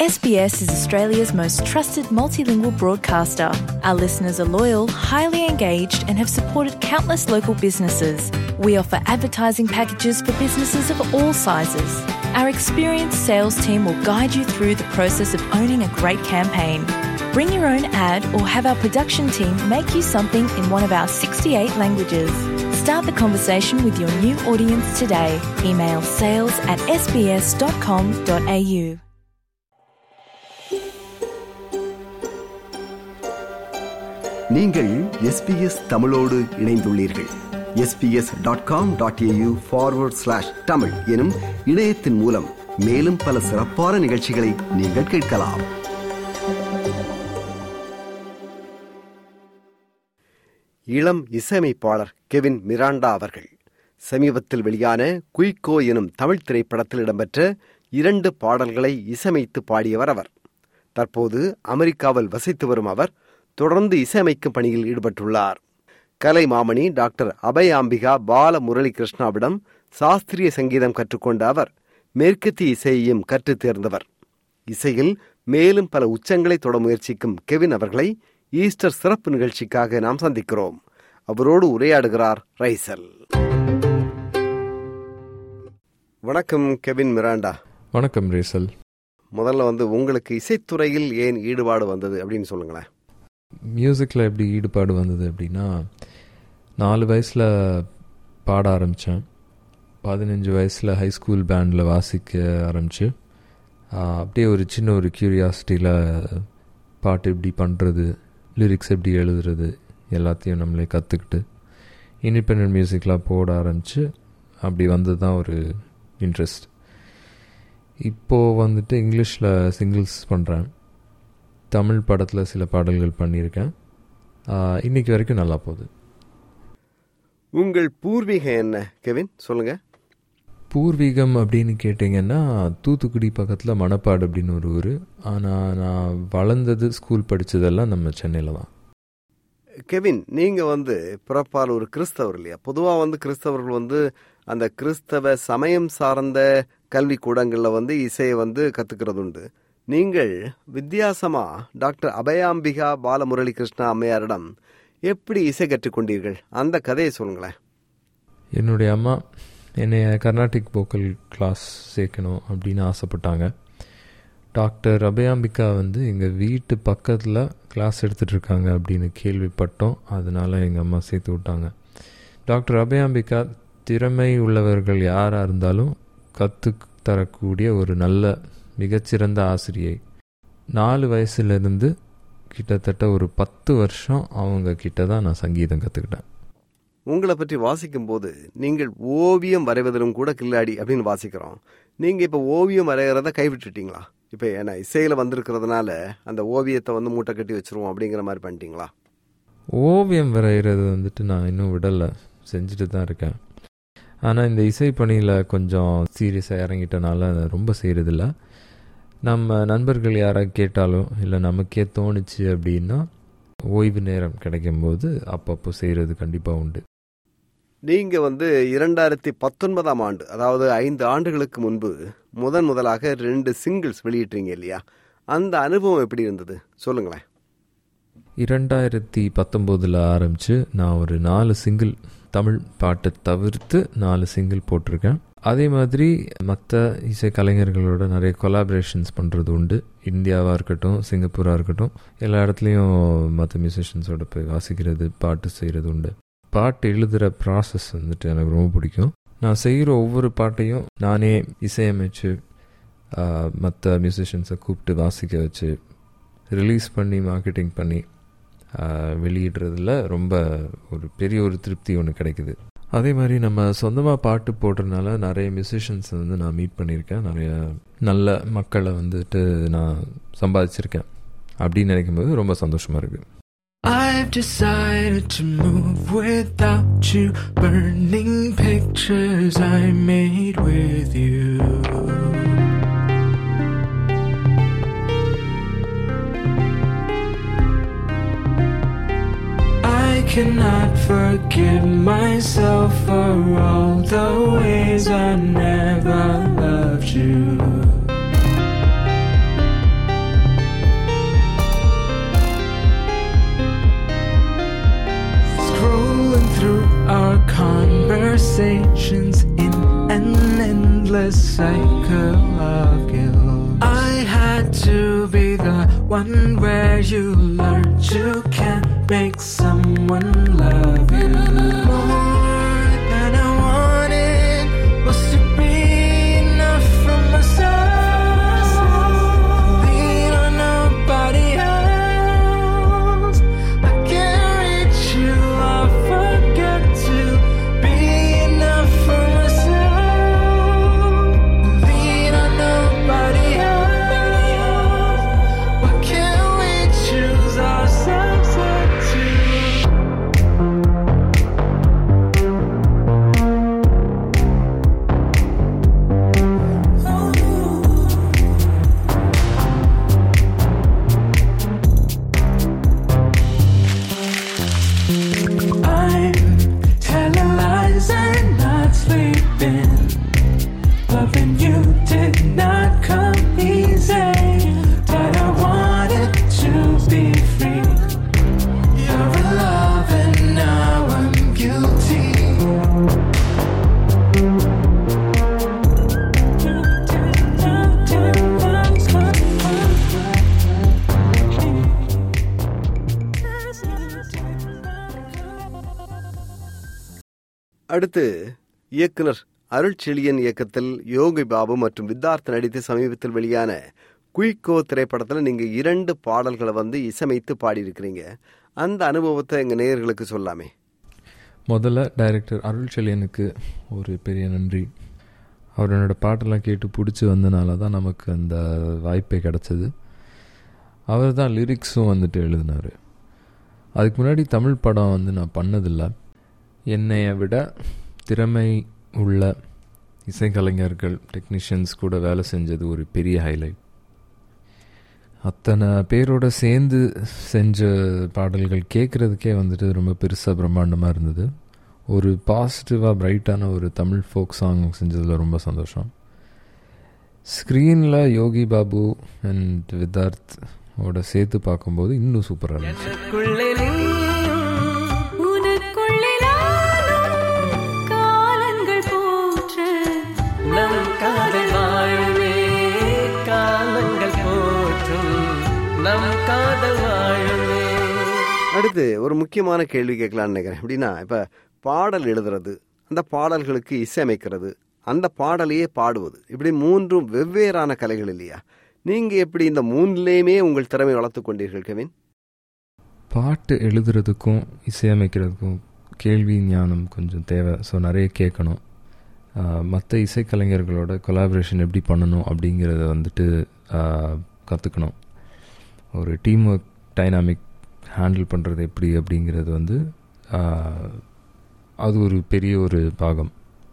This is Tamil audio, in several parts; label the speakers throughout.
Speaker 1: SBS is Australia's most trusted multilingual broadcaster. Our listeners are loyal, highly engaged, and have supported countless local businesses. We offer advertising packages for businesses of all sizes. Our experienced sales team will guide you through the process of owning a great campaign. Bring your own ad or have our production team make you something in one of our 68 languages. Start the conversation with your new audience today. Email sales at sbs.com.au.
Speaker 2: நீங்கள் எஸ்பிஎஸ் தமிழோடு இணைந்துள்ளீர்கள் SBS dot com dot AU forward slash Tamil எனும் இணையத்தின் மூலம் மேலும் பல சிறப்பான நிகழ்ச்சிகளை நீங்கள் கேட்கலாம் இளம் இசையமைப்பாளர் கெவின் மிராண்டா அவர்கள் சமீபத்தில் வெளியான குயிக்கோ எனும் தமிழ் திரைப்படத்தில் இடம்பெற்ற இரண்டு பாடல்களை இசையமைத்து பாடியவர் அவர் தற்போது அமெரிக்காவில் வசித்து வரும் அவர் தொடர்ந்து இசையமைக்கும் பணியில் ஈடுபட்டுள்ளார் கலை மாமணி டாக்டர் அபயாம்பிகா பால முரளி கிருஷ்ணாவிடம் சாஸ்திரிய சங்கீதம் கற்றுக்கொண்ட அவர் மேற்கத்திய இசையையும் கற்றுத் தேர்ந்தவர் இசையில் மேலும் பல உச்சங்களை தொட முயற்சிக்கும் கெவின் அவர்களை ஈஸ்டர் சிறப்பு நிகழ்ச்சிக்காக நாம் சந்திக்கிறோம் அவரோடு உரையாடுகிறார் ரைசல் வணக்கம் கெவின் மிராண்டா
Speaker 3: வணக்கம் ரேசல்
Speaker 2: முதல்ல வந்து உங்களுக்கு இசைத்துறையில் ஏன் ஈடுபாடு வந்தது அப்படின்னு சொல்லுங்களேன்
Speaker 3: மியூசிக்கில் எப்படி ஈடுபாடு வந்தது அப்படின்னா நாலு வயசில் பாட ஆரம்பித்தேன் பதினஞ்சு வயசில் ஹை ஸ்கூல் பேண்டில் வாசிக்க ஆரம்பித்து அப்படியே ஒரு சின்ன ஒரு க்யூரியாசிட்டியில் பாட்டு எப்படி பண்ணுறது லிரிக்ஸ் எப்படி எழுதுறது எல்லாத்தையும் நம்மளே கற்றுக்கிட்டு இண்டிபெண்ட் மியூசிக்லாம் போட ஆரம்பித்து அப்படி வந்தது தான் ஒரு இன்ட்ரெஸ்ட் இப்போது வந்துட்டு இங்கிலீஷில் சிங்கிள்ஸ் பண்ணுறேன் தமிழ் படத்தில் சில பாடல்கள் பண்ணியிருக்கேன் இன்னைக்கு வரைக்கும் நல்லா போகுது
Speaker 2: உங்கள் பூர்வீகம் என்ன கெவின் சொல்லுங்க
Speaker 3: பூர்வீகம் அப்படின்னு கேட்டிங்கன்னா தூத்துக்குடி பக்கத்தில் மணப்பாடு அப்படின்னு ஒரு ஊர் ஆனால் நான் வளர்ந்தது ஸ்கூல் படித்ததெல்லாம் நம்ம சென்னையில் தான்
Speaker 2: கெவின் நீங்கள் வந்து பிறப்பால் ஒரு கிறிஸ்தவர் இல்லையா பொதுவாக வந்து கிறிஸ்தவர்கள் வந்து அந்த கிறிஸ்தவ சமயம் சார்ந்த கல்வி கூடங்களில் வந்து இசையை வந்து கற்றுக்கிறது உண்டு நீங்கள் வித்தியாசமா டாக்டர் அபயாம்பிகா பாலமுரளி கிருஷ்ணா அம்மையாரிடம் எப்படி இசை கற்றுக்கொண்டீர்கள் அந்த கதையை சொல்லுங்களேன்
Speaker 3: என்னுடைய அம்மா என்னைய கர்நாடிக் போக்கல் கிளாஸ் சேர்க்கணும் அப்படின்னு ஆசைப்பட்டாங்க டாக்டர் அபயாம்பிகா வந்து எங்கள் வீட்டு பக்கத்தில் கிளாஸ் எடுத்துகிட்டு இருக்காங்க அப்படின்னு கேள்விப்பட்டோம் அதனால எங்கள் அம்மா சேர்த்து விட்டாங்க டாக்டர் அபயாம்பிகா திறமை உள்ளவர்கள் யாராக இருந்தாலும் கற்று தரக்கூடிய ஒரு நல்ல மிகச்சிறந்த ஆசிரியை நாலு வயசுலேருந்து கிட்டத்தட்ட ஒரு பத்து வருஷம் அவங்க கிட்ட தான் நான் சங்கீதம் கற்றுக்கிட்டேன்
Speaker 2: உங்களை பற்றி வாசிக்கும் போது நீங்கள் ஓவியம் வரைவதிலும் கூட கில்லாடி அப்படின்னு வாசிக்கிறோம் நீங்கள் இப்போ ஓவியம் வரைகிறத கைவிட்டுட்டீங்களா இப்போ ஏன்னா இசையில் வந்திருக்கிறதுனால அந்த ஓவியத்தை வந்து மூட்டை கட்டி வச்சிருவோம் அப்படிங்கிற மாதிரி பண்ணிட்டீங்களா
Speaker 3: ஓவியம் வரைகிறது வந்துட்டு நான் இன்னும் விடலை செஞ்சுட்டு தான் இருக்கேன் ஆனால் இந்த இசை பணியில் கொஞ்சம் சீரியஸாக இறங்கிட்டனால ரொம்ப செய்கிறதில்ல நம்ம நண்பர்கள் யாராவது கேட்டாலும் இல்லை நமக்கே தோணுச்சு அப்படின்னா ஓய்வு நேரம் கிடைக்கும்போது அப்பப்போ செய்கிறது கண்டிப்பாக உண்டு
Speaker 2: நீங்கள் வந்து இரண்டாயிரத்தி பத்தொன்பதாம் ஆண்டு அதாவது ஐந்து ஆண்டுகளுக்கு முன்பு முதன் முதலாக ரெண்டு சிங்கிள்ஸ் வெளியிட்டீங்க இல்லையா அந்த அனுபவம் எப்படி இருந்தது சொல்லுங்களேன்
Speaker 3: இரண்டாயிரத்தி பத்தொம்போதில் ஆரம்பித்து நான் ஒரு நாலு சிங்கிள் தமிழ் பாட்டை தவிர்த்து நாலு சிங்கிள் போட்டிருக்கேன் அதே மாதிரி மற்ற இசை கலைஞர்களோட நிறைய கொலாபரேஷன்ஸ் பண்ணுறது உண்டு இந்தியாவாக இருக்கட்டும் சிங்கப்பூராக இருக்கட்டும் எல்லா இடத்துலையும் மற்ற மியூசிஷியன்ஸோட போய் வாசிக்கிறது பாட்டு செய்கிறது உண்டு பாட்டு எழுதுகிற ப்ராசஸ் வந்துட்டு எனக்கு ரொம்ப பிடிக்கும் நான் செய்கிற ஒவ்வொரு பாட்டையும் நானே இசையமைச்சு மற்ற மியூசிஷியன்ஸை கூப்பிட்டு வாசிக்க வச்சு ரிலீஸ் பண்ணி மார்க்கெட்டிங் பண்ணி வெளியிடுறதுல ரொம்ப ஒரு பெரிய ஒரு திருப்தி ஒன்று கிடைக்குது அதே மாதிரி நம்ம சொந்தமாக பாட்டு போடுறதுனால நிறைய மியூசிஷியன்ஸ் வந்து நான் மீட் பண்ணியிருக்கேன் நிறைய நல்ல மக்களை வந்துட்டு நான் சம்பாதிச்சிருக்கேன் அப்படின்னு நினைக்கும்போது ரொம்ப சந்தோஷமாக இருக்குது
Speaker 4: I've decided to move without you, burning pictures I made with you. I cannot forgive myself for all the ways I never loved you. restless cycle of guilt. I had to be the one where you learn you can't make someone love you more than I wanted was to be enough for myself. Lean on nobody else. I can't reach you. I forget to be enough for myself. Lean on nobody else. Why can't we choose ourselves too? I'm telling lies and not sleeping. Loving you did not come easy, but I wanted to be free. You're in love and now I'm guilty.
Speaker 2: அடுத்து இயக்குனர் அருள்செழியன் இயக்கத்தில் யோகி பாபு மற்றும் வித்தார்த் நடித்து சமீபத்தில் வெளியான குயிக்கோ திரைப்படத்தில் நீங்க இரண்டு பாடல்களை வந்து இசையமைத்து பாடியிருக்கிறீங்க அந்த அனுபவத்தை எங்க நேயர்களுக்கு சொல்லாமே
Speaker 3: முதல்ல டைரக்டர் அருள் செழியனுக்கு ஒரு பெரிய நன்றி அவர் என்னோட பாட்டெல்லாம் கேட்டு பிடிச்சி வந்தனால தான் நமக்கு அந்த வாய்ப்பே கிடச்சிது அவர் தான் லிரிக்ஸும் வந்துட்டு எழுதினார் அதுக்கு முன்னாடி தமிழ் படம் வந்து நான் பண்ணதில்லை என்னைய விட திறமை உள்ள இசைக்கலைஞர்கள் டெக்னீஷியன்ஸ் கூட வேலை செஞ்சது ஒரு பெரிய ஹைலைட் அத்தனை பேரோட சேர்ந்து செஞ்ச பாடல்கள் கேட்குறதுக்கே வந்துட்டு ரொம்ப பெருசாக பிரம்மாண்டமாக இருந்தது ஒரு பாசிட்டிவாக பிரைட்டான ஒரு தமிழ் ஃபோக் சாங் செஞ்சதில் ரொம்ப சந்தோஷம் ஸ்க்ரீனில் யோகி பாபு அண்ட் வித்தார்த் ஓட சேர்த்து பார்க்கும்போது இன்னும் சூப்பராக இருந்துச்சு
Speaker 4: எனக்குள்ளே நீயும்
Speaker 5: உனக்குள்ளே நானும் காலங்கள் போற்ற
Speaker 4: நம் காதல் வாழுமே காலங்கள் போற்றும் நம் காதல் வாழுமே
Speaker 2: அடுத்து ஒரு முக்கியமான கேள்வி கேட்கலான்னு நினைக்கிறேன் எப்படின்னா இப்போ பாடல் எழுதுறது அந்த பாடல்களுக்கு இசையமைக்கிறது அந்த பாடலையே பாடுவது இப்படி மூன்றும் வெவ்வேறான கலைகள் இல்லையா நீங்க எப்படி இந்த மூணுலேயுமே உங்கள் திறமை வளர்த்துக் கொண்டீர்கள் கவின்
Speaker 3: பாட்டு எழுதுறதுக்கும் இசையமைக்கிறதுக்கும் கேள்வி ஞானம் கொஞ்சம் தேவை ஸோ நிறைய கேட்கணும் மற்ற இசைக்கலைஞர்களோட கொலாபரேஷன் எப்படி பண்ணணும் அப்படிங்கிறத வந்துட்டு கற்றுக்கணும் ஒரு டீம் ஒர்க் டைனாமிக் ஹேண்டில் பண்ணுறது எப்படி அப்படிங்கிறது வந்து ஆஹ், அது ஒரு பெரிய ஒரு பாகம்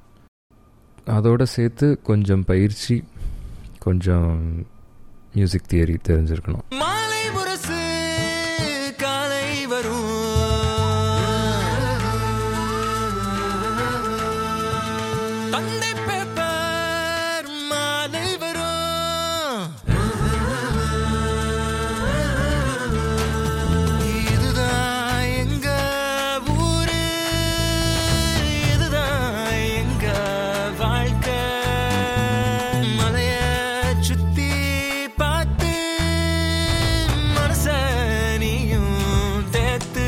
Speaker 3: அதோட சேர்த்து கொஞ்சம் பயிற்சி கொஞ்சம் மியூசிக் தியரி தெரிஞ்சிருக்கணும்
Speaker 4: மாலை முரசு காலை வரும் தந்தை பேப்பர் மாலை வரும் இதுதான் எங்க ஊரு இதுதான் எங்க வாழ்க்கை மலைய சுத்தி பார்த்து மனச நீயும் தேத்து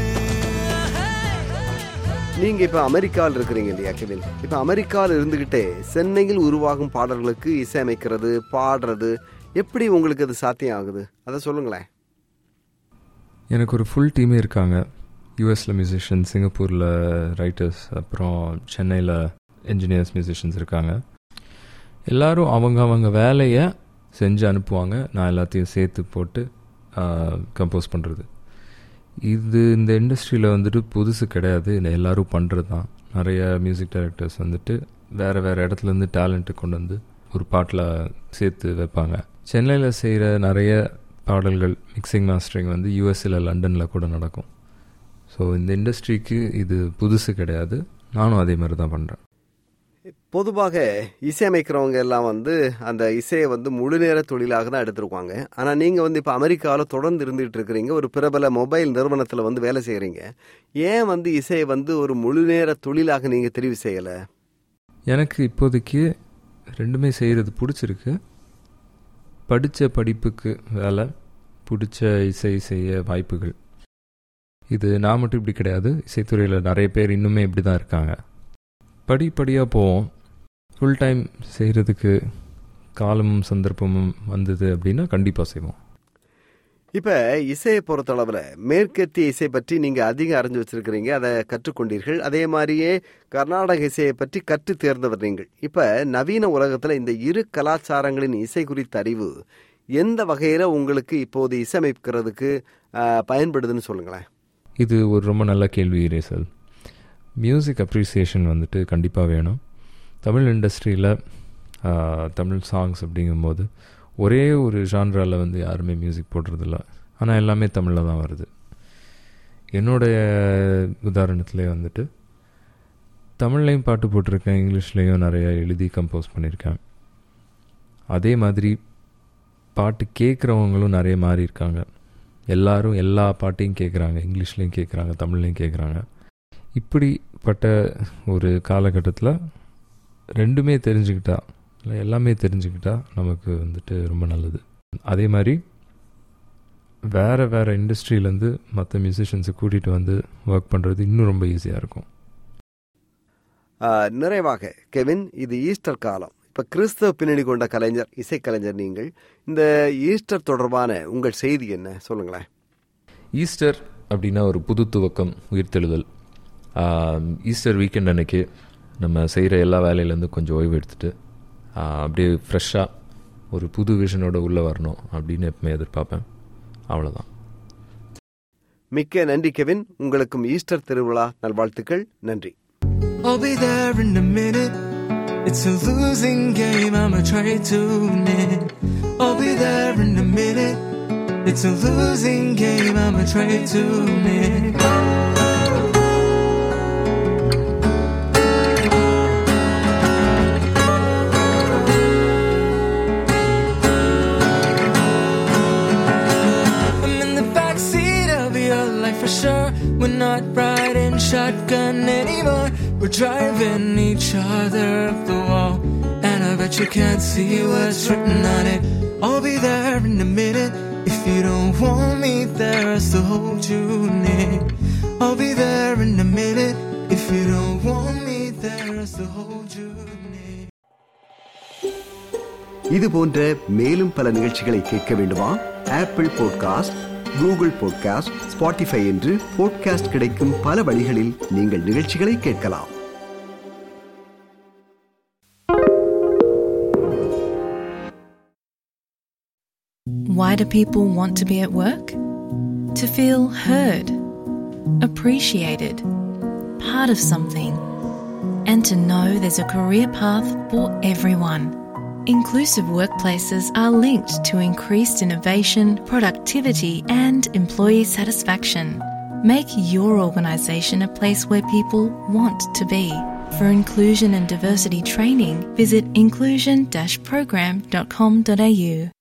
Speaker 2: நீங்க இப்ப அமெரிக்காவில் இருக்கிறீங்க இல்லையா கெவின் இப்ப அமெரிக்காவில் இருந்துகிட்டே சென்னையில் உருவாகும் பாடல்களுக்கு இசையமைக்கிறது பாடுறது எப்படி உங்களுக்கு அது சாத்தியம் ஆகுது அதை சொல்லுங்களேன்
Speaker 3: எனக்கு ஒரு ஃபுல் டீமே இருக்காங்க யூஎஸில் மியூசிஷியன் சிங்கப்பூரில் ரைட்டர்ஸ் அப்புறம் சென்னையில் என்ஜினியர்ஸ் மியூசிஷியன்ஸ் இருக்காங்க எல்லாரும் அவங்க அவங்க வேலையை செஞ்சு அனுப்புவாங்க நான் எல்லாத்தையும் சேர்த்து போட்டு கம்போஸ் பண்ணுறது இது இந்த இண்டஸ்ட்ரியில் வந்துட்டு புதுசு கிடையாது இது எல்லாரும் பண்ணுறது தான் நிறைய மியூசிக் டைரக்டர்ஸ் வந்துட்டு வேறு வேறு இடத்துலேருந்து டேலண்ட்டு கொண்டு வந்து ஒரு பாட்டில் சேர்த்து வைப்பாங்க சென்னையில் செய்கிற நிறைய பாடல்கள் மிக்சிங் மாஸ்டரிங் வந்து யூஎஸ்ல லண்டனில் கூட நடக்கும் ஸோ இந்த இண்டஸ்ட்ரிக்கு இது புதுசு கிடையாது நானும் அதே மாதிரி தான் பண்ணுறேன்
Speaker 2: பொதுவாக இசையமைக்கிறவங்க எல்லாம் வந்து அந்த இசையை வந்து முழு நேர தொழிலாக தான் எடுத்திருப்பாங்க ஆனால் நீங்கள் வந்து இப்போ அமெரிக்காவில் தொடர்ந்து இருந்துகிட்டு இருக்கிறீங்க ஒரு பிரபல மொபைல் நிறுவனத்தில் வந்து வேலை செய்கிறீங்க ஏன் வந்து இசையை வந்து ஒரு முழு நேர தொழிலாக நீங்கள் தெரிவு செய்யலை
Speaker 3: எனக்கு இப்போதைக்கு ரெண்டுமே செய்கிறது பிடிச்சிருக்கு படித்த படிப்புக்கு வேலை பிடிச்ச இசை செய்ய வாய்ப்புகள் இது நான் மட்டும் இப்படி கிடையாது இசைத்துறையில் நிறைய பேர் இன்னுமே இப்படி தான் இருக்காங்க படிப்படியாக போவோம் ஃபுல் டைம் செய்கிறதுக்கு காலமும் சந்தர்ப்பமும் வந்தது அப்படின்னா கண்டிப்பாக செய்வோம்
Speaker 2: இப்ப இசையை பொறுத்தளவுல மேற்கத்திய இசை பற்றி நீங்க அதிகம் அறிஞ்சு வச்சிருக்கிறீங்க அதை கற்றுக்கொண்டீர்கள் அதே மாதிரியே கர்நாடக இசையை பற்றி கற்று தேர்ந்தவர் நீங்கள் இப்ப நவீன உலகத்துல இந்த இரு கலாச்சாரங்களின் இசை குறித்த அறிவு எந்த வகையில உங்களுக்கு இப்போது இசையமைக்கிறதுக்கு ஆஹ், பயன்படுதுன்னு சொல்லுங்களேன்
Speaker 3: இது ஒரு ரொம்ப நல்ல கேள்வி ரேசல் மியூசிக் அப்ரிசியேஷன் வந்துட்டு கண்டிப்பாக வேணும் தமிழ் இண்டஸ்ட்ரியில் தமிழ் சாங்ஸ் அப்படிங்கும்போது ஒரே ஒரு ஜான்ராவில் வந்து யாருமே மியூசிக் போடுறதில்ல ஆனால் எல்லாமே தமிழில் தான் வருது என்னுடைய உதாரணத்திலே வந்துட்டு தமிழ்லையும் பாட்டு போட்டிருக்கேன் இங்கிலீஷ்லேயும் நிறைய எழுதி கம்போஸ் பண்ணியிருக்கேன் அதே மாதிரி பாட்டு கேட்குறவங்களும் நிறைய மாறி இருக்காங்க எல்லாரும் எல்லா பாட்டையும் கேட்குறாங்க இங்கிலீஷ்லேயும் கேட்குறாங்க தமிழ்லையும் கேட்குறாங்க இப்படிப்பட்ட ஒரு காலகட்டத்தில் ரெண்டுமே தெரிஞ்சுக்கிட்டா இல்லை எல்லாமே தெரிஞ்சுக்கிட்டா நமக்கு வந்துட்டு ரொம்ப நல்லது அதே மாதிரி வேறு வேறு இண்டஸ்ட்ரியிலேருந்து மற்ற மியூசிஷியன்ஸை கூட்டிகிட்டு வந்து ஒர்க் பண்ணுறது இன்னும் ரொம்ப ஈஸியாக இருக்கும்
Speaker 2: ஆஹ், நிறைவாக கெவின் இது ஈஸ்டர் காலம் இப்ப கிறிஸ்தவ பின்னணி கொண்ட கலைஞர் இசைக்கலைஞர் நீங்கள் இந்த ஈஸ்டர் தொடர்பான உங்கள் செய்தி என்ன சொல்லுங்களேன்
Speaker 3: ஈஸ்டர் அப்படின்னா ஒரு புது துவக்கம் உயிர்த்தெழுதல் ஆம், ஈஸ்டர் வீக்கெண்ட் அன்னைக்கு நம்ம செய்கிற எல்லா வேலையிலேருந்து கொஞ்சம் ஓய்வு எடுத்துட்டு ஆ, அப்படியே ஃப்ரெஷ்ஷாக ஒரு புது விஷனோட உள்ளே வரணும் அப்படின்னு எப்பவுமே எதிர்பார்ப்பேன் அவ்வளோதான்
Speaker 2: மிக்க நன்றி கெவின் உங்களுக்கும் ஈஸ்டர் திருவிழா நல்வாழ்த்துக்கள் நன்றி
Speaker 4: I'll be there in a minute. It's a losing game, I'ma try to win. I'll be there in a minute. It's a losing game, I'ma try to win. I'm in the backseat of your life for sure. We're not riding shotgun anymore. We're driving each other up the wall. And I bet you can't see what's written on it. I'll be there in a minute. If you don't want me there, I still hold you near. I'll be there in a minute. If you don't want me there, I still hold you near.
Speaker 2: இது போன்ற மேலும் பல நிகழ்ச்சிகளை கேட்க வேண்டுமா Apple podcast Google podcast Spotify என்று பாட்காஸ்ட் கிடைக்கும் பல வழிகளில் நீங்கள் நிகழ்ச்சிகளை கேட்கலாம்
Speaker 1: Why do people want to be at work? To feel heard, appreciated, part of something, and to know there's a career path for everyone. Inclusive workplaces are linked to increased innovation, productivity, and employee satisfaction. Make your organisation a place where people want to be. For inclusion and diversity training, visit inclusion-program.com.au.